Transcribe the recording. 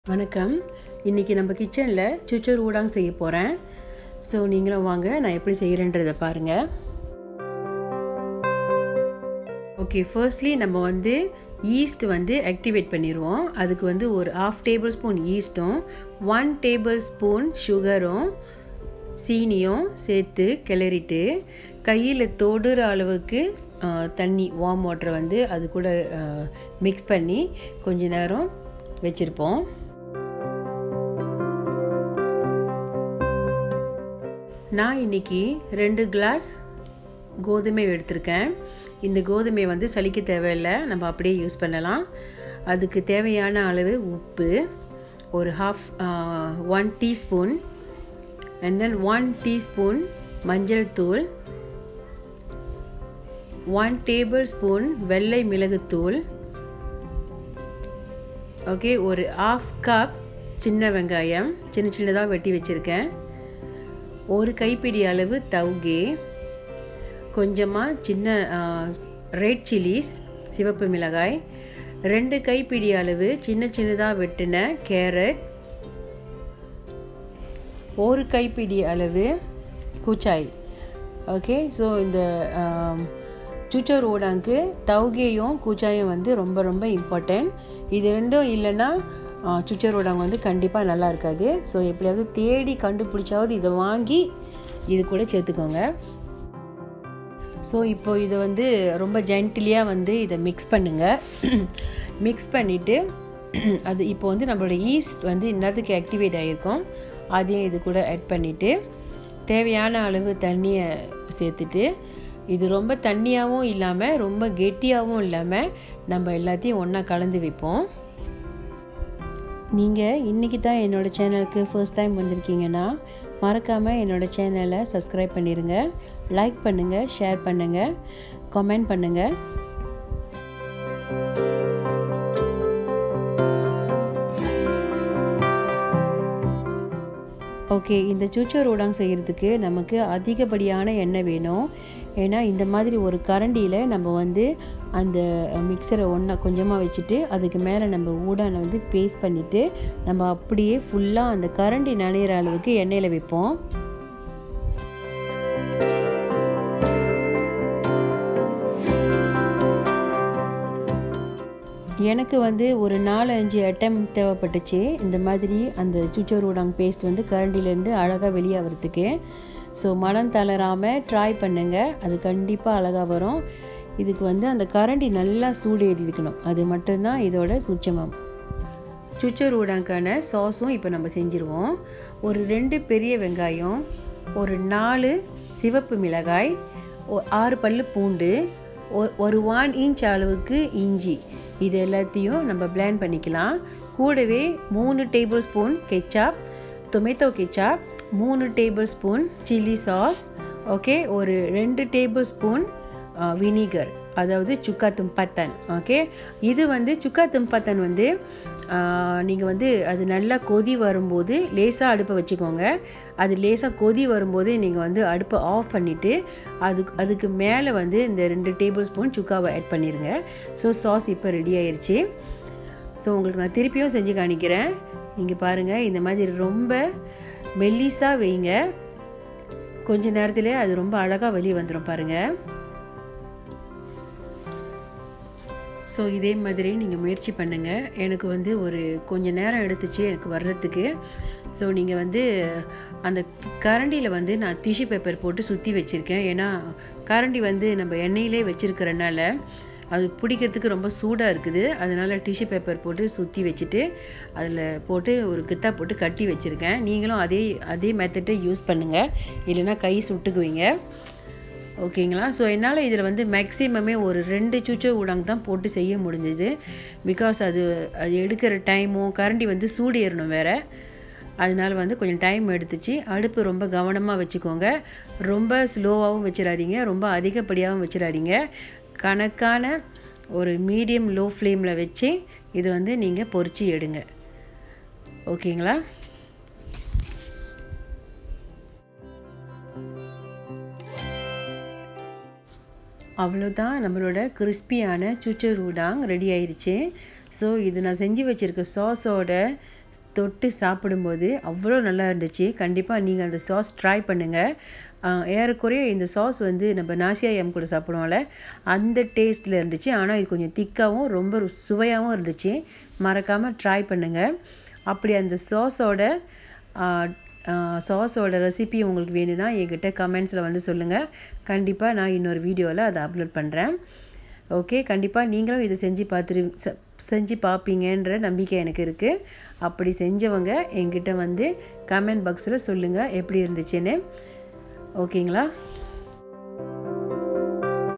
வணக்கம் இன்றைக்கி நம்ம கிச்சனில் சுச்சர் ஊடாங் செய்ய போகிறேன் ஸோ நீங்களும் வாங்க நான் எப்படி செய்கிறேன்றதை பாருங்கள் ஓகே ஃபர்ஸ்ட்லி நம்ம வந்து ஈஸ்ட் வந்து ஆக்டிவேட் பண்ணிடுவோம் அதுக்கு வந்து ஒரு ஆஃப் டேபிள் ஸ்பூன் ஈஸ்ட்டும் ஒன் டேபிள் ஸ்பூன் சுகரும் சீனியும் சேர்த்து கிளறிட்டு கையில் தொடுற அளவுக்கு ஆ, தண்ணி வார்ம் வாட்டரை வந்து அது கூட மிக்ஸ் பண்ணி கொஞ்ச நேரம் வச்சுருப்போம் நான் இன்னைக்கு ரெண்டு கிளாஸ் கோதுமை எடுத்திருக்கேன் இந்த கோதுமை வந்து சலிக்க தேவையில்லை நம்ம அப்படியே யூஸ் பண்ணலாம் அதுக்கு தேவையான அளவு உப்பு ஒரு half one teaspoon and then one teaspoon மஞ்சள் தூள் ஒன் டேபிள் ஸ்பூன் வெள்ளை மிளகுத்தூள் ஓகே ஒரு ஆஃப் கப் சின்ன வெங்காயம் சின்ன சின்னதாக வெட்டி வச்சுருக்கேன் ஒரு கைப்பிடி அளவு தவுகே கொஞ்சமாக சின்ன ரெட் சில்லிஸ் சிவப்பு மிளகாய் ரெண்டு கைப்பிடி அளவு சின்ன சின்னதாக வெட்டின கேரட் ஒரு கைப்பிடி அளவு கூச்சாய் ஓகே ஸோ இந்த சுச்சர் ஓடாங்க்கு தவுகேயும் கூச்சாயும் வந்து ரொம்ப ரொம்ப இம்பார்ட்டன்ட் இது ரெண்டும் இல்லைன்னா சுச்சர் ஓடாங்க வந்து கண்டிப்பாக நல்லா இருக்காது ஸோ எப்படியாவது தேடி கண்டுபிடிச்சாவது இதை வாங்கி இது கூட சேர்த்துக்கோங்க ஸோ இப்போ இதை வந்து ரொம்ப ஜென்டிலியாக வந்து இதை மிக்ஸ் பண்ணுங்கள் மிக்ஸ் பண்ணிவிட்டு அது இப்போ வந்து நம்மளோட ஈஸ்ட் வந்து இன்னத்துக்கு ஆக்டிவேட் ஆகிருக்கும் அதையும் இது கூட ஆட் பண்ணிவிட்டு தேவையான அளவு தண்ணியை சேர்த்துட்டு இது ரொம்ப தண்ணியாகவும் இல்லாமல் ரொம்ப கெட்டியாகவும் இல்லாமல் நம்ம எல்லாத்தையும் ஒன்றா கலந்து வைப்போம் நீங்கள் இன்றைக்கி தான் என்னோடய சேனலுக்கு ஃபர்ஸ்ட் டைம் வந்திருக்கீங்கன்னா மறக்காமல் என்னோடய சேனலை சப்ஸ்கிரைப் பண்ணிடுங்க லைக் பண்ணுங்கள் ஷேர் பண்ணுங்கள் கமெண்ட் பண்ணுங்கள் ஓகே இந்த சூச்சோர் ஊடாங் செய்கிறதுக்கு நமக்கு அதிகப்படியான எண்ணெய் வேணும் ஏன்னா இந்த மாதிரி ஒரு கரண்டியில் நம்ம வந்து அந்த மிக்சரை ஒன்றா கொஞ்சமாக வச்சுட்டு அதுக்கு மேலே நம்ம ஊடானை வந்து பேஸ்ட் பண்ணிவிட்டு நம்ம அப்படியே ஃபுல்லாக அந்த கரண்டி நனையிற அளவுக்கு எண்ணெயில் வைப்போம் எனக்கு வந்து ஒரு நாலு அஞ்சு அட்டம் தேவைப்பட்டுச்சு இந்த மாதிரி அந்த சுச்சோர் ஊடாங் பேஸ்ட் வந்து கரண்டிலேருந்து அழகாக வெளியாகிறதுக்கு ஸோ மனம் தளராமல் ட்ரை பண்ணுங்கள் அது கண்டிப்பாக அழகாக வரும் இதுக்கு வந்து அந்த கரண்டி நல்லா சூடேறி இருக்கணும் அது மட்டும்தான் இதோட சூட்சமம் சுச்சர் ஊடாங்கான சாஸும் இப்போ நம்ம செஞ்சுருவோம் ஒரு ரெண்டு பெரிய வெங்காயம் ஒரு நாலு சிவப்பு மிளகாய் ஒ- ஆறு பல்லு பூண்டு ஒ- ஒரு ஒன் இன்ச் அளவுக்கு இஞ்சி இது எல்லாத்தையும் நம்ம பிளேண்ட் பண்ணிக்கலாம் கூடவே மூணு tablespoon ketchup tomato ketchup மூணு tablespoon chilli sauce okay ஒரு ரெண்டு டேபிள் ஸ்பூன் வினிகர் அதாவது சுக்கா தும்பத்தன் ஓகே இது வந்து சுக்கா தும்பத்தன் வந்து நீங்கள் வந்து அது நல்லா கொதி வரும்போது லேசாக அடுப்பை வச்சுக்கோங்க அது லேசாக கொதி வரும்போது நீங்கள் வந்து அடுப்பை ஆஃப் பண்ணிவிட்டு அது அதுக்கு மேலே வந்து இந்த ரெண்டு டேபிள் ஸ்பூன் சுக்காவை ஆட் பண்ணிடுங்க ஸோ சாஸ் இப்போ ரெடி ஆயிருச்சு ஸோ உங்களுக்கு நான் திருப்பியும் செஞ்சு காணிக்கிறேன் இங்கே பாருங்கள் இந்த மாதிரி ரொம்ப மெல்லிஸாக வைங்க கொஞ்ச நேரத்திலே அது ரொம்ப அழகாக வெளியே வந்துடும் பாருங்கள் ஸோ இதே மாதிரி நீங்கள் முயற்சி பண்ணுங்கள் எனக்கு வந்து ஒரு கொஞ்ச நேரம் எடுத்துச்சு எனக்கு வர்றதுக்கு ஸோ நீங்கள் வந்து அந்த கரண்டியில் வந்து நான் டிஷ்யூ பேப்பர் போட்டு சுற்றி வச்சுருக்கேன் ஏன்னா கரண்டி வந்து நம்ம எண்ணெயிலே வச்சுருக்கிறனால அது பிடிக்கிறதுக்கு ரொம்ப சூடாக இருக்குது அதனால் டிஷ்யூ பேப்பர் போட்டு சுற்றி வச்சுட்டு அதில் போட்டு ஒரு கித்தா போட்டு கட்டி வச்சுருக்கேன் நீங்களும் அதே அதே மெத்தட்டை யூஸ் பண்ணுங்கள் இல்லைன்னா கை சுட்டுக்குவீங்க ஓகேங்களா ஸோ என்னால் இதில் வந்து மேக்ஸிமமே ஒரு ரெண்டு சுச்சோ ஊடாங்க தான் போட்டு செய்ய முடிஞ்சுது பிகாஸ் அது அது எடுக்கிற டைமும் கரண்டி வந்து சூடு ஏறணும் வேறு அதனால வந்து கொஞ்சம் டைம் எடுத்துச்சு அடுப்பு ரொம்ப கவனமாக வச்சுக்கோங்க ரொம்ப ஸ்லோவாகவும் வச்சிடாதீங்க ரொம்ப அதிகப்படியாகவும் வச்சிடாதீங்க கணக்கான ஒரு மீடியம் லோ ஃப்ளேமில் வச்சு இது வந்து நீங்கள் பொரிச்சு எடுங்க ஓகேங்களா அவ்வளோதான் நம்மளோட கிறிஸ்பியான சுச்சர் ஊடாங் ரெடி ஆயிருச்சு ஸோ இது நான் செஞ்சு வச்சுருக்க சாஸோட தொட்டு சாப்பிடும்போது அவ்வளோ நல்லா இருந்துச்சு கண்டிப்பாக நீங்கள் அந்த சாஸ் ட்ரை பண்ணுங்கள் ஏறக்குறைய இந்த சாஸ் வந்து நம்ம நாசியாயம் கூட சாப்பிடுவோம்ல அந்த டேஸ்ட்டில் இருந்துச்சு ஆனால் இது கொஞ்சம் திக்காகவும் ரொம்ப ரு- சுவையாகவும் இருந்துச்சு மறக்காமல் ட்ரை பண்ணுங்கள் அப்படி அந்த சாஸோட சாஸோட ரெசிபி உங்களுக்கு வேணும்னா என்கிட்ட கமெண்ட்ஸில் வந்து சொல்லுங்கள் கண்டிப்பாக நான் இன்னொரு வீடியோவில் அதை அப்லோட் பண்ணுறேன் ஓகே கண்டிப்பாக நீங்களும் இதை செஞ்சு பார்த்துரு ச- செஞ்சு பார்ப்பீங்கன்ற நம்பிக்கை எனக்கு இருக்குது அப்படி செஞ்சவங்க என்கிட்ட வந்து கமெண்ட் பாக்ஸில் சொல்லுங்கள் எப்படி இருந்துச்சுன்னு ஓகேங்களா